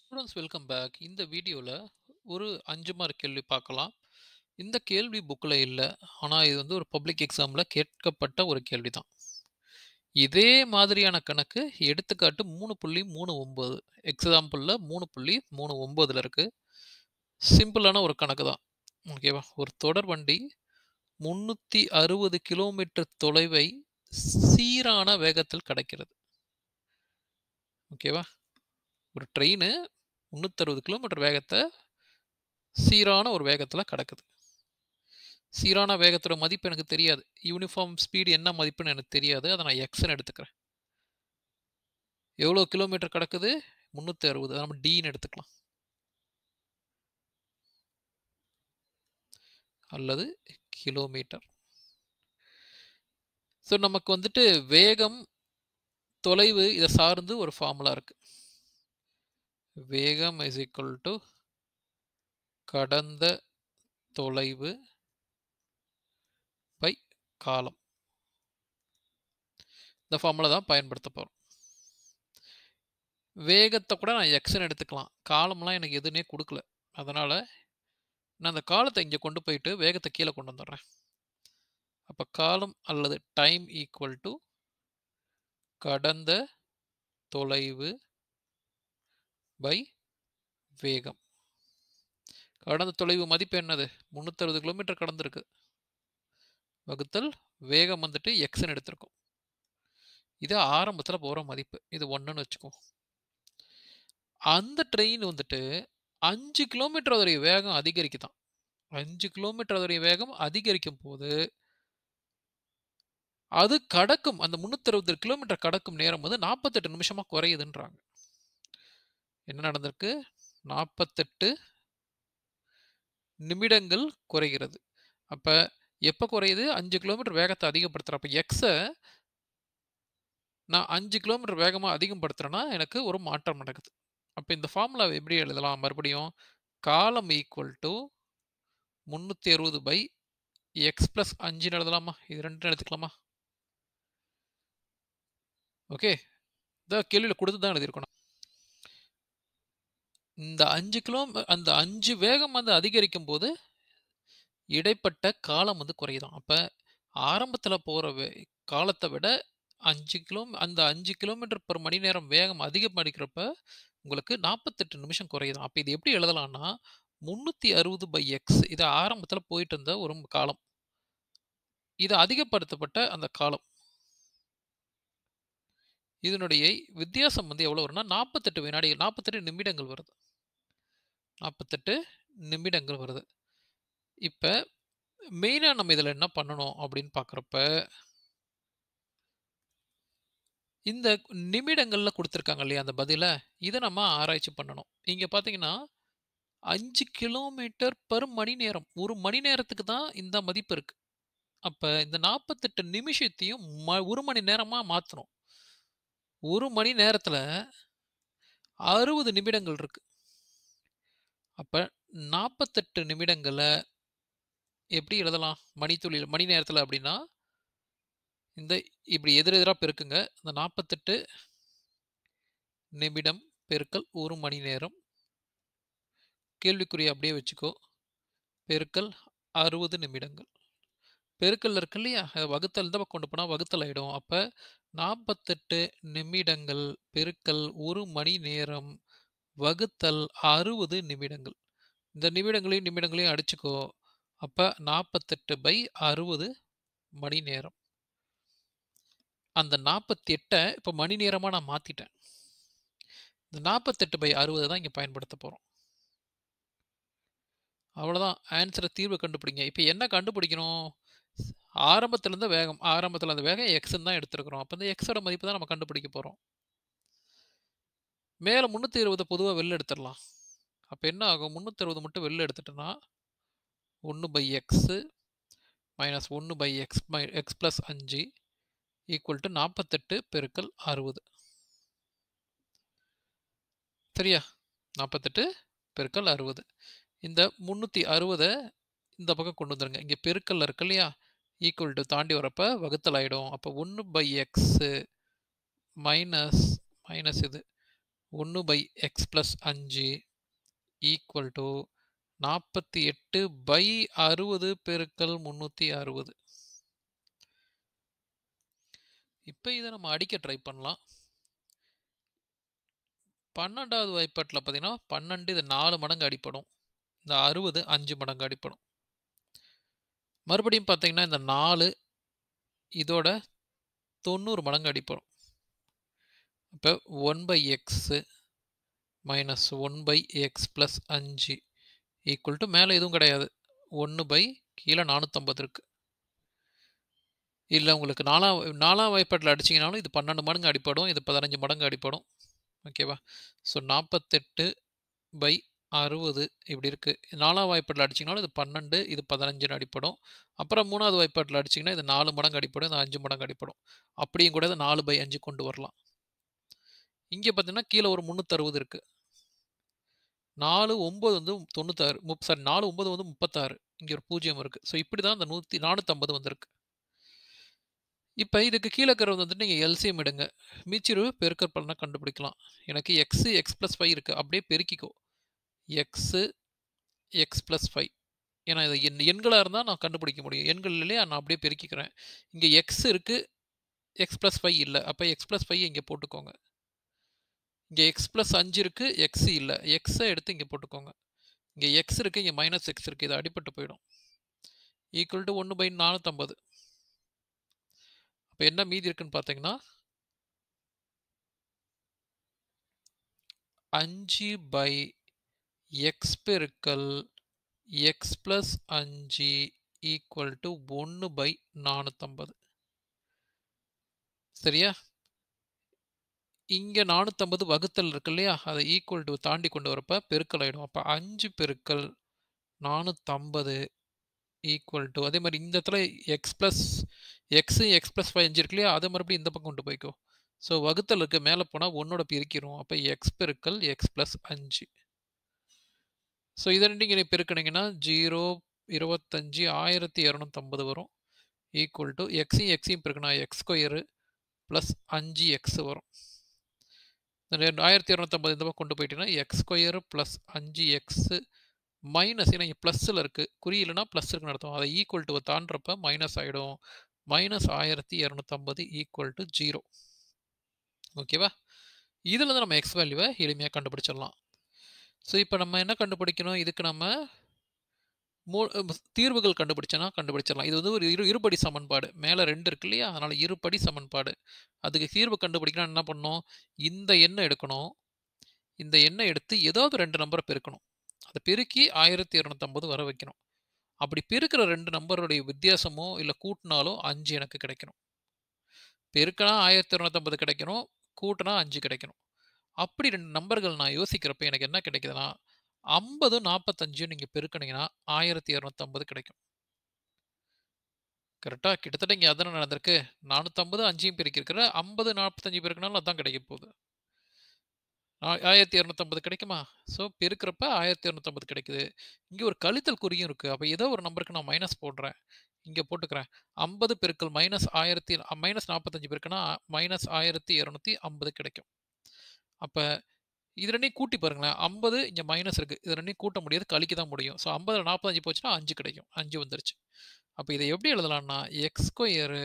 Students welcome back இந்த வீடியோவில் ஒரு அஞ்சு மார்க் கேள்வி பார்க்கலாம் இந்த கேள்வி புக்கில் இல்லை ஆனால் இது வந்து ஒரு பப்ளிக் எக்ஸாமில் கேட்கப்பட்ட ஒரு கேள்வி தான் இதே மாதிரியான கணக்கு எடுத்துக்காட்டு மூணு புள்ளி மூணு ஒம்பது எக்ஸாம்பிளில் மூணு புள்ளி மூணு ஒம்பதில் இருக்குது சிம்பிளான ஒரு கணக்கு தான் ஓகேவா ஒரு தொடர் வண்டி முந்நூற்றி அறுபது கிலோமீட்டர் தொலைவை சீரான வேகத்தில் கடக்கிறது ஓகேவா ஒரு ட்ரெயின் முந்நூற்றறுபது கிலோமீட்டர் வேகத்தை சீரான ஒரு வேகத்தில் கடக்குது சீரான வேகத்தோட மதிப்பு எனக்கு தெரியாது யூனிஃபார்ம் ஸ்பீடு என்ன மதிப்புன்னு எனக்கு தெரியாது அதை நான் எக்ஸ்ன்னு எடுத்துக்கிறேன் எவ்வளோ கிலோமீட்டர் கிடக்குது முந்நூற்றி அறுபது நம்ம டின்னு எடுத்துக்கலாம் அல்லது கிலோமீட்டர் ஸோ நமக்கு வந்துட்டு வேகம் தொலைவு இதை சார்ந்து ஒரு ஃபார்முலா இருக்கு வேகம் இஸ் ஈக்குவல் டு கடந்த தொலைவு பை காலம் இந்த ஃபார்முலா தான் பயன்படுத்த போகிறோம் வேகத்தை கூட நான் எக்ஸ்ன்னு எடுத்துக்கலாம் காலம்லாம் எனக்கு எதுவுமே கொடுக்கல அதனால் நான் அந்த காலத்தை இங்கே கொண்டு போயிட்டு வேகத்தை கீழே கொண்டு வந்துடுறேன் அப்போ காலம் அல்லது டைம் ஈக்குவல் டு கடந்த தொலைவு பை வேகம் கடந்த தொலைவு மதிப்பு என்னது முந்நூற்றறுபது கிலோமீட்டர் கடந்திருக்கு வகுத்தல் வேகம் வந்துட்டு எக்ஸ்ன்னு எடுத்திருக்கோம் இது ஆரம்பத்தில் போகிற மதிப்பு இது ஒன்றுன்னு வச்சுக்கோ அந்த ட்ரெயின் வந்துட்டு அஞ்சு கிலோமீட்டர் அதோடைய வேகம் அதிகரிக்குதான் அஞ்சு கிலோமீட்டர் அதோடைய வேகம் அதிகரிக்கும் போது அது கடக்கும் அந்த முந்நூற்றி கிலோமீட்டர் கடக்கும் நேரம் வந்து நாற்பத்தெட்டு நிமிஷமா குறையுதுன்றாங்க என்ன நடந்திருக்கு நாற்பத்தெட்டு நிமிடங்கள் குறைகிறது அப்ப எப்போ குறையுது அஞ்சு கிலோமீட்டர் வேகத்தை அதிகப்படுத்துறேன் அப்போ எக்ஸை நான் அஞ்சு கிலோமீட்டர் வேகமாக அதிகப்படுத்துறேன்னா எனக்கு ஒரு மாற்றம் நடக்குது அப்போ இந்த ஃபார்முலா எப்படி எழுதலாம் மறுபடியும் காலம் ஈக்குவல் டு முந்நூற்றி அறுபது பை எக்ஸ் ப்ளஸ் அஞ்சுன்னு எழுதலாமா இது ரெண்டு எடுத்துக்கலாமா ஓகே இந்த கேள்வியில் கொடுத்து தான் எழுதியிருக்கணும் இந்த அஞ்சு கிலோ அந்த அஞ்சு வேகம் வந்து அதிகரிக்கும் போது இடைப்பட்ட காலம் வந்து குறையுதான் அப்போ ஆரம்பத்தில் போகிற வே காலத்தை விட அஞ்சு கிலோ அந்த அஞ்சு கிலோமீட்டர் பெர் மணி நேரம் வேகம் அதிகமடிக்கிறப்ப உங்களுக்கு நாற்பத்தெட்டு நிமிஷம் குறையுதான் அப்போ இது எப்படி எழுதலாம்னா முந்நூற்றி அறுபது பை எக்ஸ் இது ஆரம்பத்தில் போயிட்டு இருந்த ஒரு காலம் இது அதிகப்படுத்தப்பட்ட அந்த காலம் இதனுடைய வித்தியாசம் வந்து எவ்வளோ வரும்னா நாற்பத்தெட்டு வினாடிகள் நாற்பத்தெட்டு நிமிடங்கள் வருது நாற்பத்தெட்டு நிமிடங்கள் வருது இப்போ மெயினாக நம்ம இதில் என்ன பண்ணணும் அப்படின்னு பார்க்குறப்ப இந்த நிமிடங்களில் கொடுத்துருக்காங்க இல்லையா அந்த பதிலை இதை நம்ம ஆராய்ச்சி பண்ணணும் இங்கே பார்த்தீங்கன்னா அஞ்சு கிலோமீட்டர் பர் மணி நேரம் ஒரு மணி நேரத்துக்கு தான் இந்த மதிப்பு இருக்கு அப்போ இந்த நாற்பத்தெட்டு நிமிஷத்தையும் ம ஒரு மணி நேரமாக மாற்றணும் ஒரு மணி நேரத்தில் அறுபது நிமிடங்கள் இருக்கு அப்போ நாற்பத்தெட்டு நிமிடங்களை எப்படி எழுதலாம் மணித்துளியில் மணி நேரத்தில் அப்படின்னா இந்த இப்படி எதிரெதிராக பெருக்குங்க இந்த நாற்பத்தெட்டு நிமிடம் பெருக்கல் ஒரு மணி நேரம் கேள்விக்குறி அப்படியே வச்சுக்கோ பெருக்கல் அறுபது நிமிடங்கள் பெருக்கல் இருக்கு இல்லையா வகுத்தல் தான் கொண்டு போனால் வகுத்தல் ஆகிடும் அப்போ நாற்பத்தெட்டு நிமிடங்கள் பெருக்கல் ஒரு மணி நேரம் வகுத்தல் அறுபது நிமிடங்கள் இந்த நிமிடங்களையும் நிமிடங்களையும் அடிச்சுக்கோ அப்போ நாற்பத்தெட்டு பை அறுபது மணி நேரம் அந்த நாற்பத்தி எட்டை இப்போ மணி நேரமாக நான் மாற்றிட்டேன் இந்த நாற்பத்தெட்டு பை அறுபது தான் இங்கே பயன்படுத்த போகிறோம் அவ்வளோதான் ஆன்சரை தீர்வு கண்டுபிடிங்க இப்போ என்ன கண்டுபிடிக்கணும் ஆரம்பத்தில் இருந்த வேகம் ஆரம்பத்தில் அந்த வேகம் எக்ஸ்ன்னு தான் எடுத்துருக்குறோம் அப்போ இந்த எக்ஸோட மதிப்பு தான் நம்ம கண்டுபிடிக்க போகிறோம் மேலே முந்நூற்றி இருபது பொதுவாக வெளில எடுத்துடலாம் அப்போ என்ன ஆகும் முந்நூற்றி அறுபது மட்டும் வெளில எடுத்துட்டோன்னா ஒன்று பை எக்ஸு மைனஸ் ஒன்று by x by x plus அஞ்சு ஈக்குவல் டு நாற்பத்தெட்டு பெருக்கல் அறுபது சரியா நாற்பத்தெட்டு பெருக்கல் அறுபது இந்த முந்நூற்றி அறுபதை இந்த பக்கம் கொண்டு வந்துருங்க இங்கே பெருக்கல் இருக்கு இல்லையா ஈக்குவல் டு தாண்டி வரப்போ வகுத்தல் ஆகிடும் அப்போ ஒன்று பை எக்ஸு மைனஸ் மைனஸ் இது ஒன்று பை எக்ஸ் ப்ளஸ் அஞ்சு ஈக்குவல் டு நாற்பத்தி எட்டு பை அறுபது பெருக்கல் முந்நூற்றி அறுபது இப்போ இதை நம்ம அடிக்க ட்ரை பண்ணலாம் பன்னெண்டாவது வாய்ப்பாட்டில் பார்த்தீங்கன்னா பன்னெண்டு இது நாலு மடங்கு அடிப்படும் இந்த அறுபது அஞ்சு மடங்கு அடிப்படும் மறுபடியும் பார்த்தீங்கன்னா இந்த நாலு இதோட தொண்ணூறு மடங்கு அடிப்படும் இப்போ one by x minus one by x plus அஞ்சு ஈக்குவல் டு மேலே எதுவும் கிடையாது ஒன்று பை கீழே நானூற்றம்பது இருக்குது இல்லை உங்களுக்கு நாலாம் நாலாம் வாய்ப்பாட்டில் அடிச்சிங்கனாலும் இது பன்னெண்டு மடங்கு அடிப்படும் இது பதினஞ்சு மடங்கு அடிப்படும் ஓகேவா ஸோ நாற்பத்தெட்டு பை அறுபது இப்படி இருக்குது நாலாம் வாய்ப்பாட்டில் அடிச்சிங்கனாலும் இது பன்னெண்டு இது பதினஞ்சுன்னு அடிப்படும் அப்புறம் மூணாவது வாய்ப்பாட்டில் அடிச்சிங்கன்னா இது நாலு மடங்கு அடிப்படும் இது அஞ்சு மடங்கு அடிப்படும் அப்படியும் கூட இது நாலு பை அஞ்சு கொண்டு வரலாம் இங்கே பார்த்தீங்கன்னா கீழே ஒரு முந்நூற்றறுபது இருக்குது நாலு ஒம்பது வந்து தொண்ணூத்தாறு முப் சாரி நாலு ஒம்பது வந்து முப்பத்தாறு இங்கே ஒரு பூஜ்ஜியம் இருக்குது ஸோ இப்படி தான் இந்த நூற்றி நானூற்றம்பது வந்திருக்கு இப்போ இதுக்கு கீழே இருக்கிறது வந்துட்டு நீங்கள் எல்சிஎம் எடுங்க மீச்சிரு பெருக்கற் பலனை கண்டுபிடிக்கலாம் எனக்கு எக்ஸு எக்ஸ் ப்ளஸ் ஃபைவ் இருக்குது அப்படியே பெருக்கிக்கோ எக்ஸு எக்ஸ் ப்ளஸ் ஃபைவ் ஏன்னா இது எண் எண்களாக இருந்தால் நான் கண்டுபிடிக்க முடியும் எண்கள் இல்லையா நான் அப்படியே பெருக்கிக்கிறேன் இங்கே எக்ஸ் இருக்குது எக்ஸ் ப்ளஸ் ஃபைவ் இல்லை அப்போ எக்ஸ் ப்ளஸ் ஃபைவ் இங்கே போட்டுக்கோங்க இங்கே எக்ஸ் ப்ளஸ் அஞ்சு இருக்குது எக்ஸ் இல்லை எக்ஸை எடுத்து இங்கே போட்டுக்கோங்க இங்கே எக்ஸ் இருக்குது இங்கே மைனஸ் எக்ஸ் இருக்குது இது அடிப்பட்டு போயிடும் ஈக்குவல் டு ஒன்று பை நானூற்றம்பது அப்போ என்ன மீதி இருக்குன்னு பார்த்தீங்கன்னா அஞ்சு பை எக்ஸ் பெருக்கல் எக்ஸ் ப்ளஸ் அஞ்சு ஈக்குவல் டு ஒன்று பை நானூற்றம்பது சரியா இங்கே நானூற்றம்பது வகுத்தல் இருக்கு இல்லையா அதை ஈக்குவல் டு தாண்டி கொண்டு வரப்ப பெருக்கல் ஆகிடும் அப்போ அஞ்சு பெருக்கல் நானூற்றம்பது ஈக்குவல் டு அதே மாதிரி இந்த இடத்துல x plus x x plus five அஞ்சு இருக்கு இல்லையா அதை மறுபடியும் இந்த பக்கம் கொண்டு போய்க்கோ ஸோ வகுத்தல் இருக்கு மேலே போனால் ஒன்னோட பிரிக்கிறோம் அப்போ எக்ஸ் பெருக்கல் எக்ஸ் ப்ளஸ் அஞ்சு ஸோ இதை நீங்கள் பெருக்கினீங்கன்னா ஜீரோ இருபத்தஞ்சி ஆயிரத்தி இரநூத்தம்பது வரும் ஈக்குவல் டு எக்ஸையும் எக்ஸையும் பெருக்கினா எக்ஸ் ஸ்கொயரு ப்ளஸ் அஞ்சு எக்ஸ் வரும் ரெண்டு ஆயிரத்தி இரநூத்தம்பது இந்த பக்கம் கொண்டு போயிட்டீங்கன்னா எக்ஸ் ஸ்கொயரு ப்ளஸ் அஞ்சு எக்ஸு மைனஸ் ஏன்னா இங்கே ப்ளஸ்ஸில் இருக்குது குறியில்னா ப்ளஸ் இருக்குன்னு அர்த்தம் அதை ஈக்குவல் டு தாண்டப்ப மைனஸ் ஆகிடும் மைனஸ் ஆயிரத்தி இரநூத்தம்பது ஈக்குவல் டு ஜீரோ ஓகேவா இதில் தான் நம்ம எக்ஸ் வேல்யூவை எளிமையாக கண்டுபிடிச்சிடலாம் ஸோ இப்போ நம்ம என்ன கண்டுபிடிக்கணும் இதுக்கு நம்ம மூ தீர்வுகள் கண்டுபிடிச்சோன்னா கண்டுபிடிச்சிடலாம் இது வந்து ஒரு இரு இருபடி சமன்பாடு மேலே ரெண்டு இருக்கு இல்லையா அதனால் இருபடி சமன்பாடு அதுக்கு தீர்வு கண்டுபிடிக்கணும் என்ன பண்ணணும் இந்த எண்ணை எடுக்கணும் இந்த எண்ணை எடுத்து ஏதாவது ரெண்டு நம்பரை பெருக்கணும் அதை பெருக்கி ஆயிரத்தி இரநூத்தம்பது வர வைக்கணும் அப்படி பெருக்கிற ரெண்டு நம்பருடைய வித்தியாசமோ இல்லை கூட்டினாலோ அஞ்சு எனக்கு கிடைக்கணும் பெருக்கினா ஆயிரத்தி இரநூத்தம்பது கிடைக்கணும் கூட்டினா அஞ்சு கிடைக்கணும் அப்படி ரெண்டு நம்பர்கள் நான் யோசிக்கிறப்ப எனக்கு என்ன கிடைக்குதுன்னா ஐம்பது நாற்பத்தஞ்சு நீங்கள் பெருக்கினீங்கன்னா ஆயிரத்தி இரநூத்தம்பது கிடைக்கும் கரெக்டாக கிட்டத்தட்ட இங்கே அதான நடந்திருக்கு நானூற்றம்பது அஞ்சையும் பெருக்கிருக்கிற ஐம்பது நாற்பத்தஞ்சு பெருக்கினாலும் அதான் கிடைக்க போகுது ஆயிரத்தி இரநூத்தம்பது கிடைக்குமா ஸோ பெருக்கிறப்ப ஆயிரத்தி இரநூத்தம்பது கிடைக்குது இங்கே ஒரு கழித்தல் குறியும் இருக்குது அப்போ ஏதோ ஒரு நம்பருக்கு நான் மைனஸ் போடுறேன் இங்கே போட்டுக்கிறேன் ஐம்பது பெருக்கள் மைனஸ் ஆயிரத்தி மைனஸ் நாற்பத்தஞ்சு பெருக்குன்னா மைனஸ் ஆயிரத்தி இரநூத்தி ஐம்பது கிடைக்கும் அப்போ இது ரெண்டையும் கூட்டி பாருங்களேன் ஐம்பது இங்கே மைனஸ் இருக்குது இது ரெண்டையும் கூட்ட முடியாது கழிக்க தான் முடியும் ஸோ ஐம்பதில் நாற்பத்தஞ்சு போச்சுன்னா அஞ்சு கிடைக்கும் அஞ்சு வந்துருச்சு அப்போ இதை எப்படி எழுதலாம்னா எக்ஸ் ஸ்கொயரு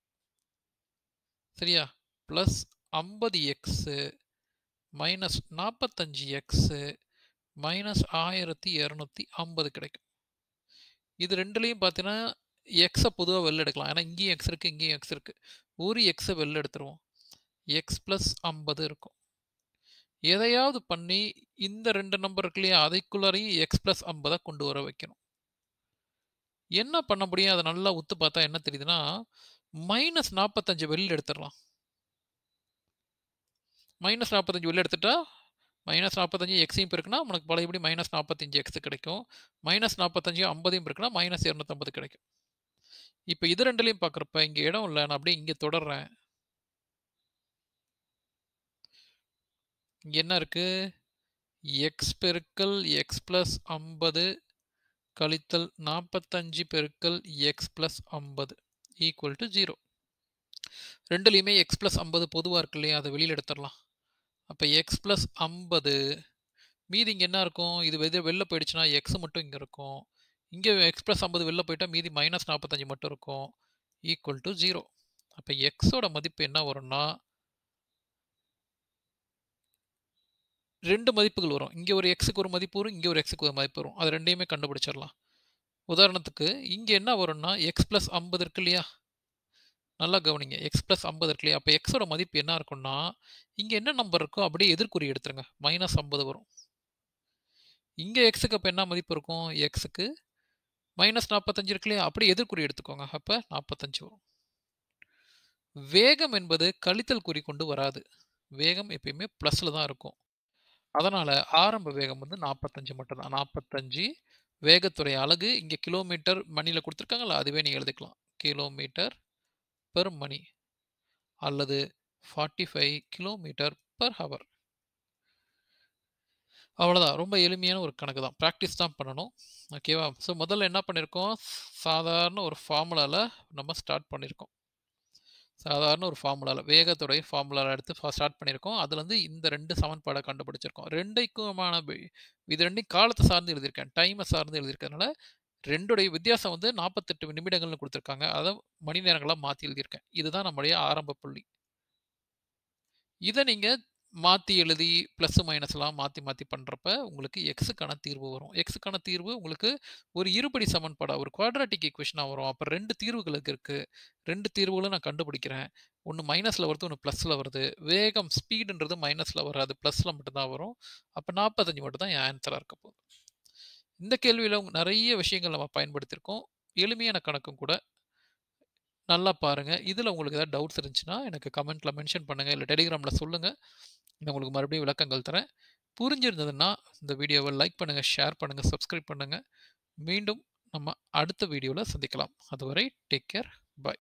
சரியா ப்ளஸ் ஐம்பது எக்ஸு மைனஸ் நாற்பத்தஞ்சு எக்ஸு மைனஸ் ஆயிரத்தி இரநூத்தி ஐம்பது கிடைக்கும் இது ரெண்டுலேயும் பார்த்தீங்கன்னா எக்ஸை பொதுவாக வெளில எடுக்கலாம் ஏன்னா இங்கேயும் எக்ஸ் இருக்குது இங்கேயும் எக்ஸ் இருக்குது ஒரு எக்ஸை வெளில எடுத்துருவோம் எக்ஸ் ப்ளஸ் ஐம்பது இருக்கும் எதையாவது பண்ணி இந்த ரெண்டு நம்பர் இருக்கு இல்லையா அதைக்குள்ளாரையும் எக்ஸ் ப்ளஸ் ஐம்பதை கொண்டு வர வைக்கணும் என்ன பண்ண முடியும் அதை நல்லா உத்து பார்த்தா என்ன தெரியுதுன்னா மைனஸ் நாற்பத்தஞ்சு வெளியில் எடுத்துடலாம் மைனஸ் நாற்பத்தஞ்சு வெளில எடுத்துட்டா மைனஸ் நாற்பத்தஞ்சு எக்ஸையும் இருக்குன்னா உனக்கு பழையபடி மைனஸ் நாற்பத்தஞ்சு எக்ஸ் கிடைக்கும் மைனஸ் நாற்பத்தஞ்சு ஐம்பதையும் இருக்குன்னா மைனஸ் இரநூத்தம்பது கிடைக்கும் இப்போ இது ரெண்டுலையும் பார்க்குறப்ப இங்கே இடம் இல்லை நான் அப்படியே இங்கே தொடர்றேன் இங்கே என்ன இருக்கு எக்ஸ் பெருக்கல் எக்ஸ் ப்ளஸ் ஐம்பது கழித்தல் நாற்பத்தஞ்சு பெருக்கல் எக்ஸ் ப்ளஸ் ஐம்பது ஈக்குவல் டு ஜீரோ ரெண்டுலேயுமே எக்ஸ் ப்ளஸ் ஐம்பது பொதுவாக இருக்கு இல்லையா அதை வெளியில் எடுத்துடலாம் அப்ப எக்ஸ் பிளஸ் 50 மீதி இங்க என்ன இருக்கும்? இது வெது வெளில போயிடுச்சுன்னா, எக்ஸ் மட்டும் இங்க இருக்கும். இங்க எக்ஸ் பிளஸ் 50 வெளில போயிட்டா மீதி மைனஸ் 45 மட்டும் இருக்கும். Equal to 0. அப்ப எக்ஸோட மதிப்பு என்ன வரும்னா 2 மதிப்புகள் வரும். இங்க ஒரு எக்ஸுக்கு ஒரு மதிப்பு வரும். இங்க ஒரு எக்ஸுக்கு ஒரு மதிப்பு வரும். அது 2யுமே கண்டுபிடிச்சிடலாம். உதாரணத்துக்கு இங்க என்ன வரும்னா, எக்ஸ் பிளஸ் 50 இருக்கு இல்லையா? நல்லா கவனிங்க. எக்ஸ் பிளஸ் 50 இருக்கு இல்லையா? அப்ப எக்ஸோட மதிப்பு என்ன இருக்கும்னா, இங்க என்ன நம்பர் இருக்கோ அப்படியே எதிர்க்குறி எடுத்துருங்க. மைனஸ் 50 வரும். இங்க எக்ஸுக்கு அப்ப என்ன மதிப்பு இருக்கும்? எக்ஸுக்கு மைனஸ் 45 இருக்கு இல்லையா? அப்படியே எதிர்க்குறி எடுத்துக்கோங்க. அப்ப 45 வரும். வேகம் என்பது கழித்தல் குறி கொண்டு வராது. வேகம் எப்பயுமே பிளஸ்ல தான் இருக்கும். அதனால ஆரம்ப வேகம் வந்து 45 மட்டும் தான். 45 வேகத்துடைய அலகு இங்க கிலோமீட்டர் மணில குடுத்துருக்காங்கல்ல, அதுவே நீங்க எழுதிக்கலாம். கிலோமீட்டர் பெர் மணி அல்லது 45 கிலோமீட்டர் பெர் ஹவர். அவ்வளோதான். ரொம்ப எளிமையான ஒரு கணக்கு தான். பிராக்டிஸ் தான் பண்ணணும். ஓகேவா? ஸோ முதல்ல என்ன பண்ணியிருக்கோம்? சாதாரண ஒரு ஃபார்முலால நம்ம ஸ்டார்ட் பண்ணியிருக்கோம். சாதாரண ஒரு ஃபார்முலால வேகத்துடைய ஃபார்முலால எடுத்து ஃப ஸ்டார்ட் பண்ணியிருக்கோம். அதுலருந்து இந்த 2 சமன்பாட கண்டுபிடிச்சிருக்கோம். 2க்குமான வி இது 2யும் காலத்த சார்ந்து எழுதியிருக்கேன். டைம சார்ந்து எழுதியிருக்கிறதுனால 2டைய வித்தியாசம் வந்து 48 நிமிடங்கள்னு குடுத்துருக்காங்க. அத மணி நேரங்களா மாத்தி எழுதியிருக்கேன். இதுதான் நம்முடைய ஆரம்ப புள்ளி. இத நீங்க மாத்தி எழுதி பிளஸ், மைனஸ்லாம் மாத்தி மாத்தி பண்றப்ப உங்களுக்கு எக்ஸுக்கான தீர்வு வரும். எக்ஸுக்கான தீர்வு உங்களுக்கு ஒரு இருபடி சமன்பாடா, ஒரு குவாட்ராட்டிக் ஈக்குவேஷனா வரும். அப்ப 2 தீர்வுகளுக்கு இருக்கு. 2 தீர்வுகளும் நான் கண்டுபிடிக்கிறேன். ஒண்ணு மைனஸ்ல வருது, ஒண்ணு பிளஸ்ல வருது. வேகம் ஸ்பீடுன்றது மைனஸ்ல வராது. பிளஸ்ல மட்டும் தான் வரும். அப்ப 45 மட்டும் தான் என் ஆன்ஸரா இருக்க போகுது. இந்த கேள்வியில நெறைய விஷயங்கள் நம்ம பயன்படுத்தியிருக்கோம். எளிமையான கணக்கும் கூட. நல்லா பாருங்க. இதுல உங்களுக்கு ஏதாவது டவுட்ஸ் இருந்துச்சுன்னா, எனக்கு கமெண்ட்ல மென்ஷன் பண்ணுங்க. இல்ல டெலிகிராம்ல சொல்லுங்க. நான் உங்களுக்கு மறுபடியும் விளக்கங்கள் தரேன். புரிஞ்சிருந்ததுன்னா, இந்த வீடியோவ லைக் பண்ணுங்க, ஷேர் பண்ணுங்க, சப்ஸ்கிரைப் பண்ணுங்க. மீண்டும் நம்ம அடுத்த வீடியோல சந்திக்கலாம். அதுவரை டேக் கேர். பாய்.